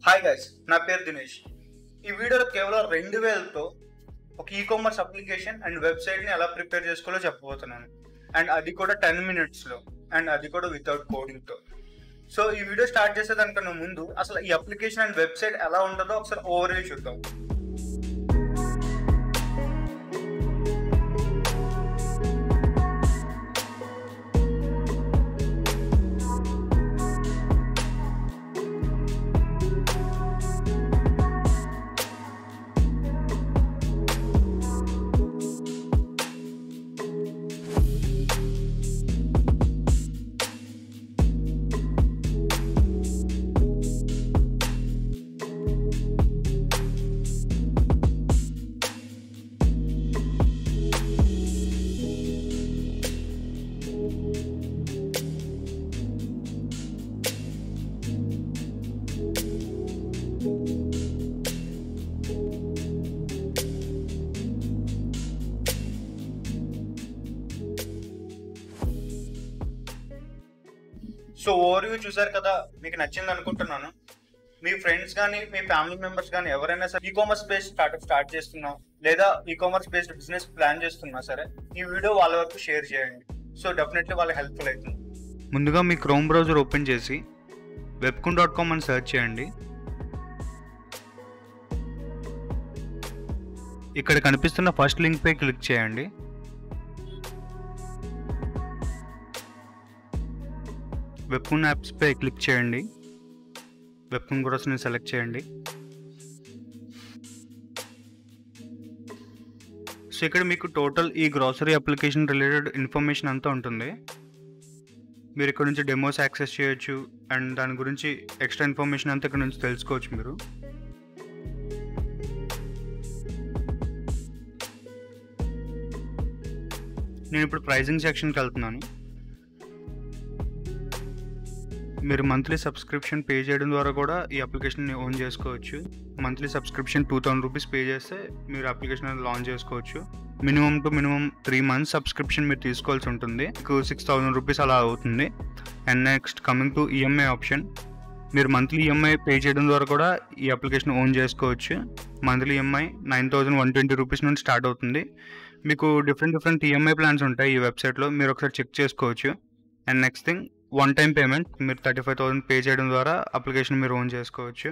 hi guys నా పేరు దినేష్ ఈ వీడియోలో కేవలం రెండు వేలతో ఒక ఈ కామర్స్ అప్లికేషన్ అండ్ వెబ్సైట్ని ఎలా ప్రిపేర్ చేసుకోవాలో చెప్పబోతున్నాను అండ్ అది కూడా టెన్ మినిట్స్లో అండ్ అది కూడా వితౌట్ కోడింగ్తో సో ఈ వీడియో స్టార్ట్ చేసేదానికన్నా ముందు అసలు ఈ అప్లికేషన్ అండ్ వెబ్సైట్ ఎలా ఉంటుందో ఒకసారి ఓవర్ చూద్దాం సో ఓవర్ వ్యూ చూసారు కదా మీకు నచ్చింది అనుకుంటున్నాను మీ ఫ్రెండ్స్ కానీ మీ ఫ్యామిలీ మెంబర్స్ కానీ ఎవరైనా సరే e commerce based startup start చేస్తున్నాం లేదా e commerce based business plan చేస్తున్నా సరే ఈ వీడియో వాళ్ళ వరకు షేర్ చేయండి సో డెఫినెట్లీ వాళ్ళకి హెల్ప్ఫుల్ అవుతుంది ముందుగా మీ క్రోమ్ బ్రౌజర్ ఓపెన్ చేసి వెబ్కున్ డాట్ కామ్ అని సెర్చ్ చేయండి ఇక్కడ కనిపిస్తున్న ఫస్ట్ లింక్ పై క్లిక్ చేయండి వెబ్కున్ యాప్స్ పై క్లిక్ చేయండి వెబ్కున్ గ్రోస్ని సెలెక్ట్ చేయండి సో ఇక్కడ మీకు టోటల్ ఈ గ్రాసరీ అప్లికేషన్ రిలేటెడ్ ఇన్ఫర్మేషన్ అంతా ఉంటుంది మీరు ఇక్కడ నుంచి డెమోస్ యాక్సెస్ చేయొచ్చు అండ్ దాని గురించి ఎక్స్ట్రా ఇన్ఫర్మేషన్ అంతా ఇక్కడ నుంచి తెలుసుకోవచ్చు మీరు నేను ఇప్పుడు ప్రైజింగ్ సెక్షన్కి వెళ్తున్నాను మీరు మంత్లీ సబ్స్క్రిప్షన్ పే చేయడం ద్వారా కూడా ఈ అప్లికేషన్ని ఓన్ చేసుకోవచ్చు monthly subscription two thousand rupees pay చేస్తే మీరు అప్లికేషన్ లాంచ్ చేసుకోవచ్చు minimum to minimum three months subscription మీరు తీసుకోవాల్సి ఉంటుంది మీకు సిక్స్ థౌసండ్ రూపీస్ అలా అవుతుంది and next coming to EMI option మీరు మంత్లీ ఈఎంఐ పే చేయడం ద్వారా కూడా ఈ అప్లికేషన్ ఓన్ చేసుకోవచ్చు monthly EMI nine thousand one twenty rupees నుండి స్టార్ట్ అవుతుంది మీకు డిఫరెంట్ డిఫరెంట్ ఈఎంఐ ప్లాన్స్ ఉంటాయి ఈ వెబ్సైట్లో మీరు ఒకసారి చెక్ చేసుకోవచ్చు and next thing one time payment మీరు థర్టీ ఫైవ్ థౌసండ్ పే చేయడం ద్వారా అప్లికేషన్ మీరు ఓన్ చేసుకోవచ్చు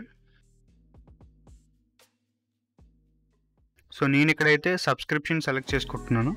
సో నేను ఇక్కడైతే సబ్స్క్రిప్షన్ సెలెక్ట్ చేసుకుంటున్నాను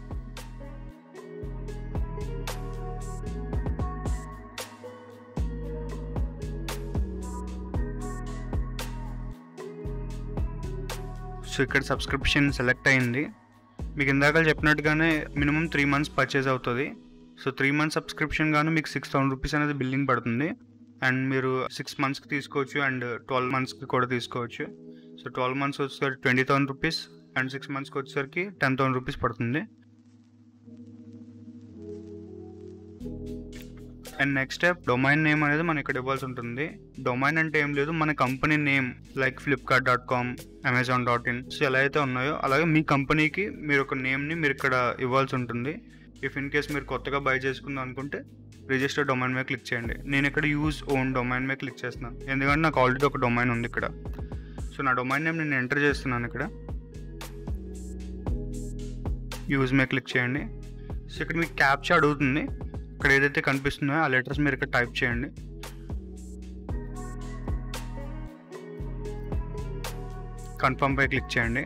సో ఇక్కడ సబ్స్క్రిప్షన్ సెలెక్ట్ అయింది మీకు ఇందాక చెప్పినట్టుగానే మినిమం త్రీ మంత్స్ పర్చేజ్ అవుతుంది సో త్రీ మంత్స్ సబ్స్క్రిప్షన్ గాను మీకు సిక్స్ థౌసండ్ రూపీస్ అనేది బిల్లింగ్ పడుతుంది అండ్ మీరు సిక్స్ మంత్స్కి తీసుకోవచ్చు అండ్ ట్వెల్వ్ మంత్స్కి కూడా తీసుకోవచ్చు సో ట్వెల్వ్ మంత్స్ వచ్చేసరికి twenty thousand rupees and six మంత్స్కి వచ్చేసరికి టెన్ థౌసండ్ రూపీస్ పడుతుంది and next step domain name అనేది మనం ఇక్కడ ఇవ్వాల్సి ఉంటుంది డొమైన్ అంటే ఏం లేదు మన company name like Flipkart dot com Amazon dot in so ఎలా అయితే ఉన్నాయో అలాగే మీ కంపెనీకి మీరు ఒక నేమ్ని మీరు ఇక్కడ ఇవ్వాల్సి ఉంటుంది ఇఫ్ ఇన్ కేస్ మీరు కొత్తగా బై చేసుకుందాం అనుకుంటే రిజిస్టర్ డొమైన్ మీద క్లిక్ చేయండి నేను ఇక్కడ యూజ్ ఓన్ డొమైన్ మీద క్లిక్ చేస్తున్నాను ఎందుకంటే నాకు ఆల్రెడీ ఒక డొమైన్ ఉంది ఇక్కడ సో నా డొమైన్ నేమ్ నేను ఎంటర్ చేస్తున్నాను ఇక్కడ యూజ్ మీద క్లిక్ చేయండి సో ఇక్కడ మీకు క్యాప్చా అడుగుతుంది ఇక్కడ ఏదైతే కనిపిస్తుందో ఆ లెటర్స్ మీరు ఇక్కడ టైప్ చేయండి కన్ఫర్మ్ పై క్లిక్ చేయండి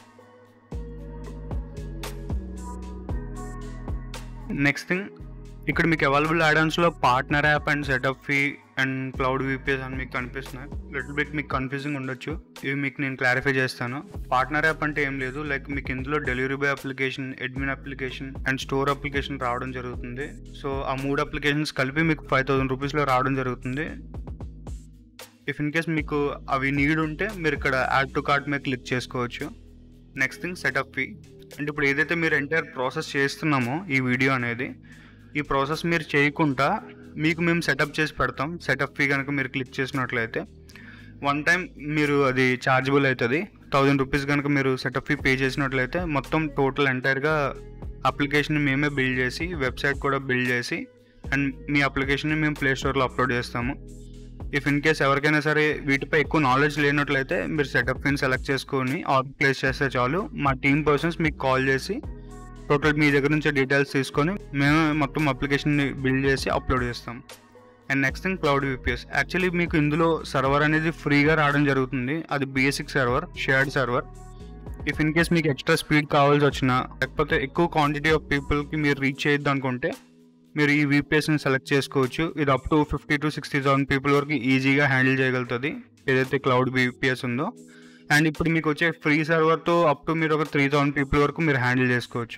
నెక్స్ట్ థింగ్ ఇక్కడ మీకు అవైలబుల్ యాడన్స్లో partner app and setup fee and cloud VPS అని మీకు కనిపిస్తున్నాయి లిటిల్ బిట్ మీకు కన్ఫ్యూజింగ్ ఉండొచ్చు ఇవి మీకు నేను క్లారిఫై చేస్తాను పార్ట్నర్ యాప్ అంటే ఏం లేదు లైక్ మీకు ఇందులో delivery boy application admin application and store application రావడం జరుగుతుంది సో ఆ మూడు అప్లికేషన్స్ కలిపి మీకు ఫైవ్ థౌసండ్ రూపీస్లో రావడం జరుగుతుంది ఇఫ్ ఇన్ కేస్ మీకు అవి నీడ్ ఉంటే మీరు ఇక్కడ యాడ్ టు కార్ట్ మీద క్లిక్ చేసుకోవచ్చు నెక్స్ట్ థింగ్ సెటప్ ఫీ అంటే ఇప్పుడు ఏదైతే మీరు ఎంటైర్ ప్రాసెస్ చేస్తున్నామో ఈ వీడియో అనేది ఈ ప్రాసెస్ మీరు చేయకుండా మీకు మేము సెటప్ చేసి పెడతాం సెటప్ ఫీ కనుక మీరు క్లిక్ చేసినట్లయితే వన్ టైం మీరు అది ఛార్జబుల్ అవుతుంది థౌజండ్ రూపీస్ కనుక మీరు సెటప్ ఫీ పే చేసినట్లయితే మొత్తం టోటల్ ఎంటైర్గా అప్లికేషన్ మేమే బిల్డ్ చేసి వెబ్సైట్ కూడా బిల్డ్ చేసి అండ్ మీ అప్లికేషన్ని మేము ప్లే స్టోర్లో అప్లోడ్ చేస్తాము ఇఫ్ ఇన్ కేస్ ఎవరికైనా సరే వీటిపై ఎక్కువ నాలెడ్జ్ లేనట్లయితే మీరు సెటప్ పిన్ సెలెక్ట్ చేసుకొని ఆర్డర్ ప్లేస్ చేస్తే చాలు మా టీమ్ పర్సన్స్ మీకు కాల్ చేసి టోటల్ మీ దగ్గర నుంచి డీటెయిల్స్ తీసుకొని మేము మొత్తం అప్లికేషన్ని బిల్డ్ చేసి అప్లోడ్ చేస్తాం and next thing cloud VPS actually మీకు ఇందులో సర్వర్ అనేది ఫ్రీగా రావడం జరుగుతుంది అది basic server shared server if in case మీకు ఎక్స్ట్రా స్పీడ్ కావాల్సి వచ్చినా లేకపోతే ఎక్కువ క్వాంటిటీ ఆఫ్ పీపుల్కి మీరు రీచ్ చేయొద్దు అనుకుంటే మీరు ఈ విపిఎస్ని సెలెక్ట్ చేసుకోవచ్చు ఇది up to fifty to sixty thousand people వరకు ఈజీగా హ్యాండిల్ చేయగలుగుతుంది ఏదైతే క్లౌడ్ విపిఎస్ ఉందో అండ్ ఇప్పుడు మీకు వచ్చే ఫ్రీ సర్వర్తో అప్ టు మీరు ఒక త్రీ థౌసండ్ పీపుల్ వరకు మీరు హ్యాండిల్ చేసుకోవచ్చు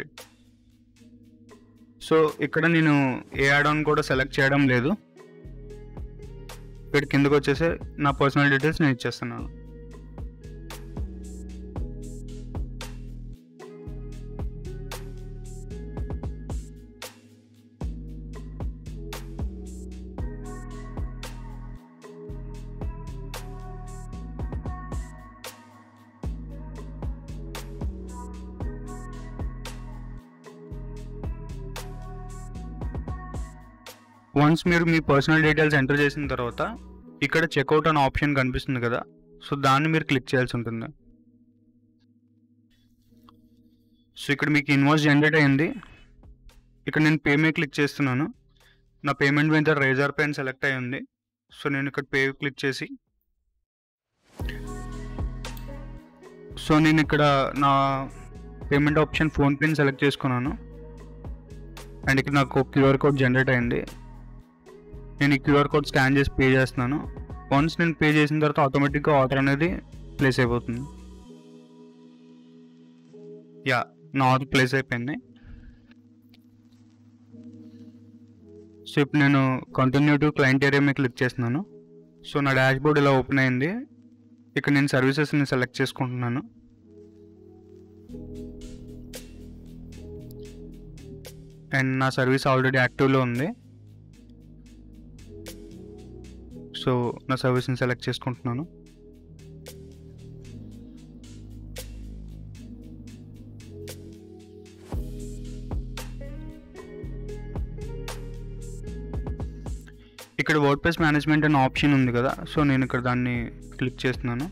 సో ఇక్కడ నేను ఏ యాడ్ కూడా సెలెక్ట్ చేయడం లేదు ఇక్కడ కిందకు వచ్చేసి నా పర్సనల్ డీటెయిల్స్ నేను ఇచ్చేస్తున్నాను వన్స్ మీరు మీ పర్సనల్ డీటెయిల్స్ ఎంటర్ చేసిన తర్వాత ఇక్కడ చెక్అవుట్ అనే ఆప్షన్ కనిపిస్తుంది కదా సో దాన్ని మీరు క్లిక్ చేయాల్సి ఉంటుంది సో ఇక్కడ మీకు ఇన్వాయిస్ జనరేట్ అయింది ఇక్కడ నేను పే మీద క్లిక్ చేస్తున్నాను నా పేమెంట్ మీద రేజర్ పే అని సెలెక్ట్ అయి ఉంది సో నేను ఇక్కడ పే క్లిక్ చేసి సో నేను ఇక్కడ నా పేమెంట్ ఆప్షన్ ఫోన్పేని సెలెక్ట్ చేసుకున్నాను అండ్ ఇక్కడ నాకు క్యూఆర్ కోడ్ జనరేట్ అయింది నేను ఈ క్యూఆర్ కోడ్ స్కాన్ చేసి పే చేస్తున్నాను వన్స్ నేను పే చేసిన తర్వాత ఆటోమేటిక్గా ఆర్డర్ అనేది ప్లేస్ అయిపోతుంది యా నా ఆర్డర్ ప్లేస్ అయిపోయింది సో ఇప్పుడు నేను కంటిన్యూ టు క్లయింట్ ఏరియా మీద క్లిక్ చేస్తున్నాను సో నా డాష్ బోర్డ్ ఇలా ఓపెన్ అయింది ఇక్కడ నేను సర్వీసెస్ని సెలెక్ట్ చేసుకుంటున్నాను అండ్ నా సర్వీస్ ఆల్రెడీ యాక్టివ్లో ఉంది సో నా సర్వీస్ని సెలెక్ట్ చేసుకుంటున్నాను ఇక్కడ వర్డ్ ప్రెస్ మేనేజ్మెంట్ అనే ఆప్షన్ ఉంది కదా సో నేను ఇక్కడ దాన్ని క్లిక్ చేస్తున్నాను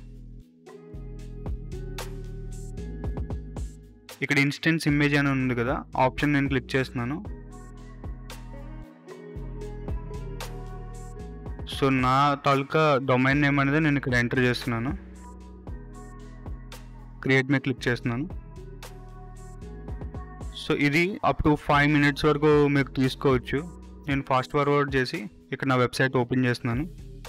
ఇక్కడ ఇన్స్టెన్స్ ఇమేజ్ అని ఉంది కదా ఆప్షన్ నేను క్లిక్ చేస్తున్నాను సో నా తాలూకా డొమైన్ నేమ్ అనేది నేను ఇక్కడ ఎంటర్ చేస్తున్నాను క్రియేట్ మీద క్లిక్ చేస్తున్నాను సో ఇది అప్ టు ఫైవ్ మినిట్స్ వరకు మీకు తీసుకోవచ్చు నేను ఫాస్ట్ ఫార్వర్డ్ చేసి ఇక్కడ నా వెబ్సైట్ ఓపెన్ చేస్తున్నాను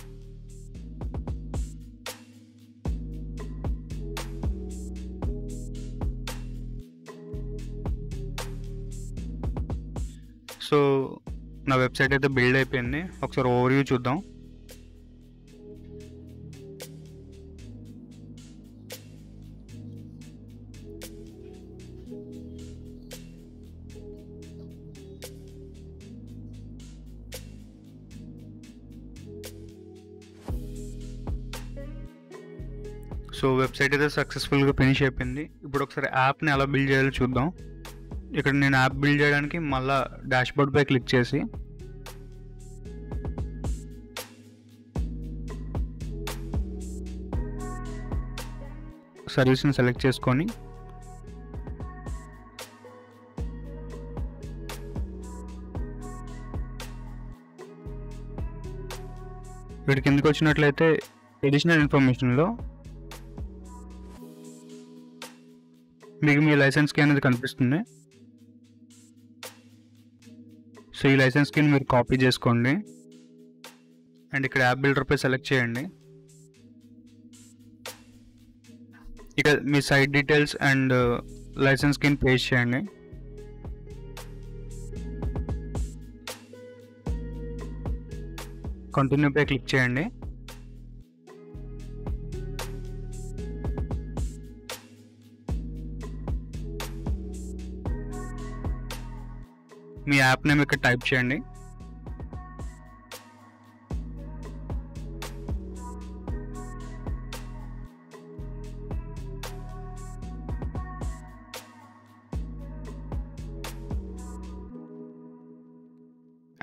సో నా వెబ్సైట్ అయితే బిల్డ్ అయిపోయింది ఒకసారి ఓవర్వ్యూ చూద్దాం సో వెబ్సైట్ అయితే సక్సెస్ఫుల్గా ఫినిష్ అయిపోయింది ఇప్పుడు ఒకసారి యాప్ని ఎలా బిల్డ్ చేయాలో చూద్దాం ఇక్కడ నేను యాప్ బిల్డ్ చేయడానికి మళ్ళా డాష్బోర్డ్ పై క్లిక్ చేసి సర్వీస్ని సెలెక్ట్ చేసుకొని వీటి కిందకి వచ్చినట్లయితే ఎడిషనల్ ఇన్ఫర్మేషన్లో మీకు మీ లైసెన్స్ కీ అనేది కనిపిస్తుంది సో ఈ లైసెన్స్ కీని మీరు కాపీ చేసుకోండి అండ్ ఇక్కడ యాప్ బిల్డర్ పై సెలెక్ట్ చేయండి ఇక మీ సైట్ డీటెయిల్స్ అండ్ లైసెన్స్ కీని పేస్ట్ చేయండి కంటిన్యూ పై క్లిక్ చేయండి మీ యాప్ నేమ్ ఇక్కడ టైప్ చేయండి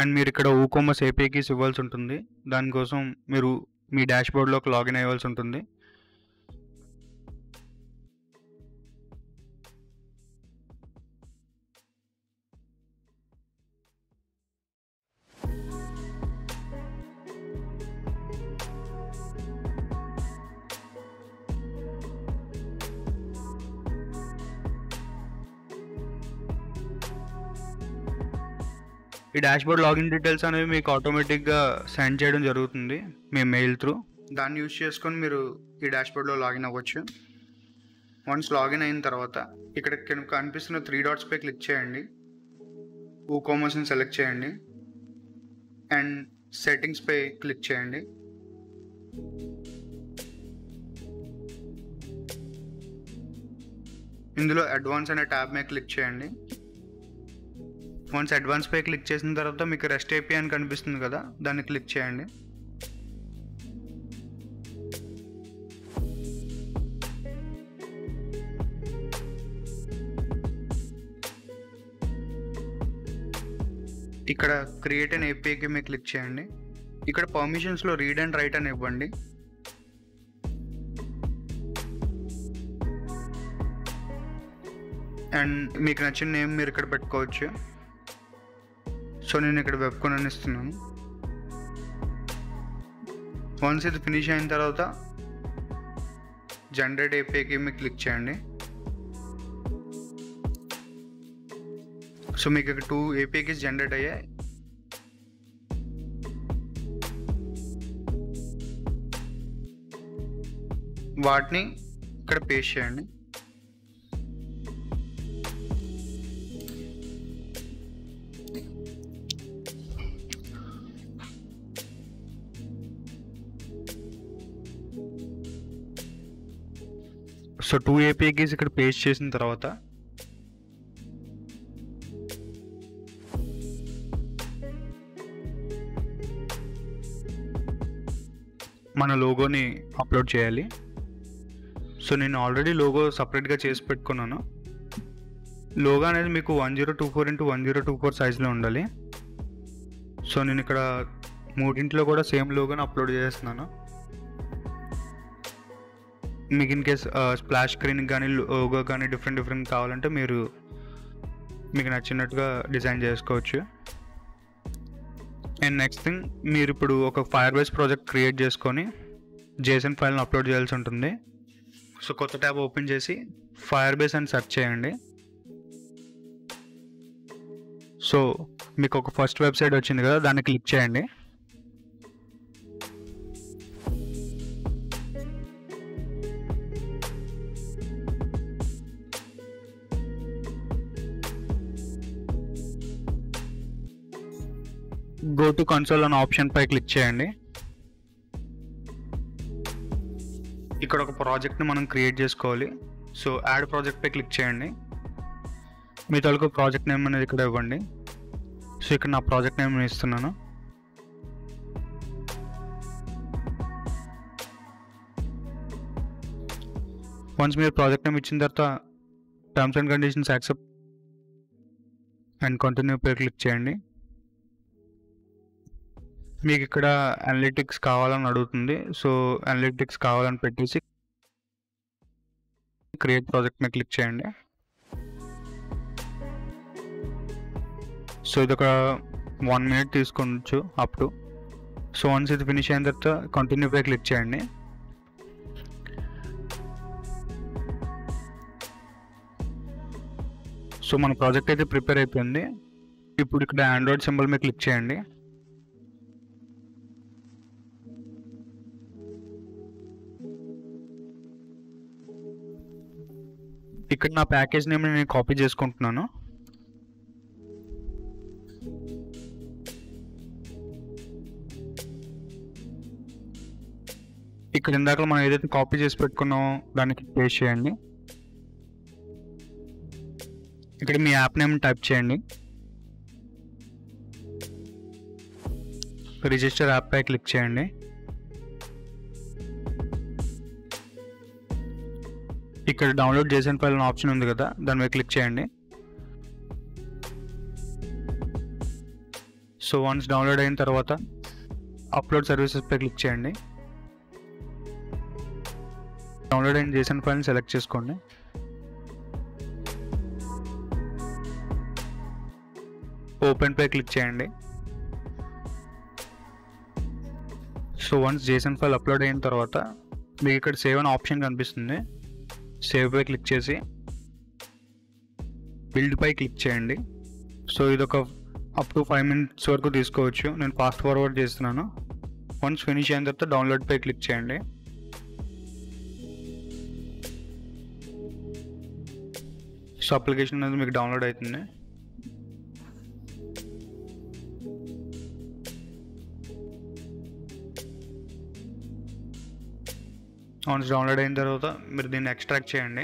అండ్ మీరు ఇక్కడ ఊకామర్స్ ఏపీఐకి ఇవ్వాల్సి ఉంటుంది దానికోసం మీరు మీ డాష్బోర్డ్లోకి లాగిన్ అయ్యవలసి ఉంటుంది ఈ డాష్బోర్డ్ లాగిన్ డీటెయిల్స్ అనేవి మీకు ఆటోమేటిక్గా సెండ్ చేయడం జరుగుతుంది మీ మెయిల్ త్రూ దాన్ని యూజ్ చేసుకొని మీరు ఈ డాష్బోర్డ్లో లాగిన్ అవ్వచ్చు వన్స్ లాగిన్ అయిన తర్వాత ఇక్కడ కింద కనిపిస్తున్న త్రీ డాట్స్పై క్లిక్ చేయండి ఊ కామర్స్ని సెలెక్ట్ చేయండి అండ్ సెట్టింగ్స్పై క్లిక్ చేయండి ఇందులో అడ్వాన్స్ అనే ట్యాబ్ మీద క్లిక్ చేయండి వన్స్ అడ్వాన్స్ పై క్లిక్ చేసిన తర్వాత మీకు రెస్ట్ ఏపీ అని కనిపిస్తుంది కదా దాన్ని క్లిక్ చేయండి ఇక్కడ క్రియేట్ అన్ ఏపీకి మీరు క్లిక్ చేయండి ఇక్కడ పర్మిషన్స్లో రీడ్ అండ్ రైట్ అని ఇవ్వండి అండ్ మీకు నచ్చిన నేమ్ మీరు ఇక్కడ పెట్టుకోవచ్చు సో నేను ఇక్కడ వెబ్ కొనని ఇస్తున్నాను వన్స్ ఇది ఫినిష్ అయిన తర్వాత జనరేట్ ఏపీకి మీరు క్లిక్ చేయండి సో మీకు ఇక్కడ టూ ఏపీకి జనరేట్ అయ్యాయి వాటిని ఇక్కడ పేస్ట్ చేయండి సో టూ ఏపీఐకీస్ ఇక్కడ పేస్ట్ చేసిన తర్వాత మన లోగోని అప్లోడ్ చేయాలి సో నేను ఆల్రెడీ లోగో సపరేట్గా చేసి పెట్టుకున్నాను లోగో అనేది మీకు one zero two four into one zero two four సైజ్లో ఉండాలి సో నేను ఇక్కడ మూడింట్లో కూడా సేమ్ లోగోని అప్లోడ్ చేస్తున్నాను మీకు ఇన్ కేస్ స్ప్లాష్ స్క్రీన్ కానీ లోగో కానీ డిఫరెంట్ డిఫరెంట్ కావాలంటే మీరు మీకు నచ్చినట్టుగా డిజైన్ చేసుకోవచ్చు అండ్ నెక్స్ట్ థింగ్ మీరు ఇప్పుడు ఒక ఫైర్ బేస్ ప్రాజెక్ట్ క్రియేట్ చేసుకొని జేసన్ ఫైల్ని అప్లోడ్ చేయాల్సి ఉంటుంది సో కొత్త ట్యాబ్ ఓపెన్ చేసి ఫైర్ బేస్ అని సెర్చ్ చేయండి సో మీకు ఒక ఫస్ట్ వెబ్సైట్ వచ్చింది కదా దాన్ని క్లిక్ చేయండి గో టు కన్సోల్ అనే ఆప్షన్ పై క్లిక్ చేయండి ఇక్కడ ఒక ప్రాజెక్ట్ని మనం క్రియేట్ చేసుకోవాలి సో యాడ్ ప్రాజెక్ట్ పై క్లిక్ చేయండి మీ తాలూకు ప్రాజెక్ట్ నేమ్ అనేది ఇక్కడ ఇవ్వండి సో ఇక్కడ నా ప్రాజెక్ట్ నేమ్ ఇస్తున్నాను వన్స్ మీరు ప్రాజెక్ట్ నేమ్ ఇచ్చిన తర్వాత terms and conditions accept and continue పై క్లిక్ చేయండి మీకు ఇక్కడ అనలిటిక్స్ కావాలని అడుగుతుంది సో అనలిటిక్స్ కావాలని పెట్టేసి క్రియేట్ ప్రాజెక్ట్ మీద క్లిక్ చేయండి సో ఇది ఒక వన్ మినిట్ తీసుకోవచ్చు అప్ టు సో వన్స్ ఇది ఫినిష్ అయిన తర్వాత కంటిన్యూ పై క్లిక్ చేయండి సో మన ప్రాజెక్ట్ అయితే ప్రిపేర్ అయిపోయింది ఇప్పుడు ఇక్కడ ఆండ్రాయిడ్ సింబల్ మీద క్లిక్ చేయండి ఇక్కడ నా ప్యాకేజ్ నేమ్ నేను కాపీ చేసుకుంటున్నాను ఇక్కడ ఇందాక మనం ఏదైతే కాపీ చేసి పెట్టుకున్నామో దానికి పేస్ట్ చేయండి ఇక్కడ మీ యాప్ నేమ్ టైప్ చేయండి రిజిస్టర్ యాప్ పై క్లిక్ చేయండి ఇక్కడ డౌన్లోడ్ చేసిన ఫైల్ అనే ఆప్షన్ ఉంది కదా దాని మీద క్లిక్ చేయండి సో వన్స్ డౌన్లోడ్ అయిన తర్వాత అప్లోడ్ సర్వీసెస్ పై క్లిక్ చేయండి డౌన్లోడ్ అయిన చేసిన ఫైల్ని సెలెక్ట్ చేసుకోండి ఓపెన్ పై క్లిక్ చేయండి so once JSON file upload అయిన తర్వాత మీకు ఇక్కడ సేవ్ అనే ఆప్షన్ కనిపిస్తుంది సేవ్ పై క్లిక్ చేసి బిల్డ్ పై క్లిక్ చేయండి సో ఇది ఒక అప్ టు ఫైవ్ మినిట్స్ వరకు తీసుకోవచ్చు నేను ఫాస్ట్ ఫార్వర్డ్ చేస్తున్నాను వన్స్ ఫినిష్ అయిన తర్వాత డౌన్లోడ్ పై క్లిక్ చేయండి సో అప్లికేషన్ అనేది మీకు డౌన్లోడ్ అవుతుంది వన్స్ డౌన్లోడ్ అయిన తర్వాత మీరు దీన్ని ఎక్స్ట్రాక్ట్ చేయండి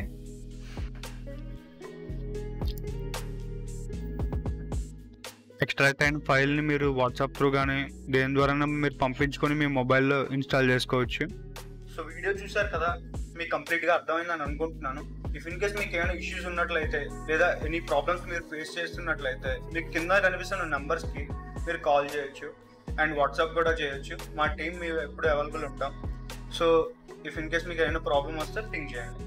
ఎక్స్ట్రాక్ట్ అయిన ఫైల్ని మీరు వాట్సాప్ త్రూ కానీ దేని ద్వారా మీరు పంపించుకొని మీ మొబైల్లో ఇన్స్టాల్ చేసుకోవచ్చు సో వీడియో చూసారు కదా మీకు కంప్లీట్గా అర్థమైందని అనుకుంటున్నాను ఇఫ్ ఇన్ కేస్ మీకు ఏమైనా ఇష్యూస్ ఉన్నట్లయితే లేదా ఎనీ ప్రాబ్లమ్స్ మీరు ఫేస్ చేస్తున్నట్లయితే మీకు కింద కనిపిస్తున్న నెంబర్స్కి మీరు కాల్ చేయొచ్చు అండ్ వాట్సాప్ కూడా చేయొచ్చు మా టీం మేము ఎప్పుడు అవైలబుల్ ఉంటాం సో ఇఫ్ ఇన్ కేస్ మీకు ఏమైనా ప్రాబ్లమ్ వస్తే థింక్ చేయండి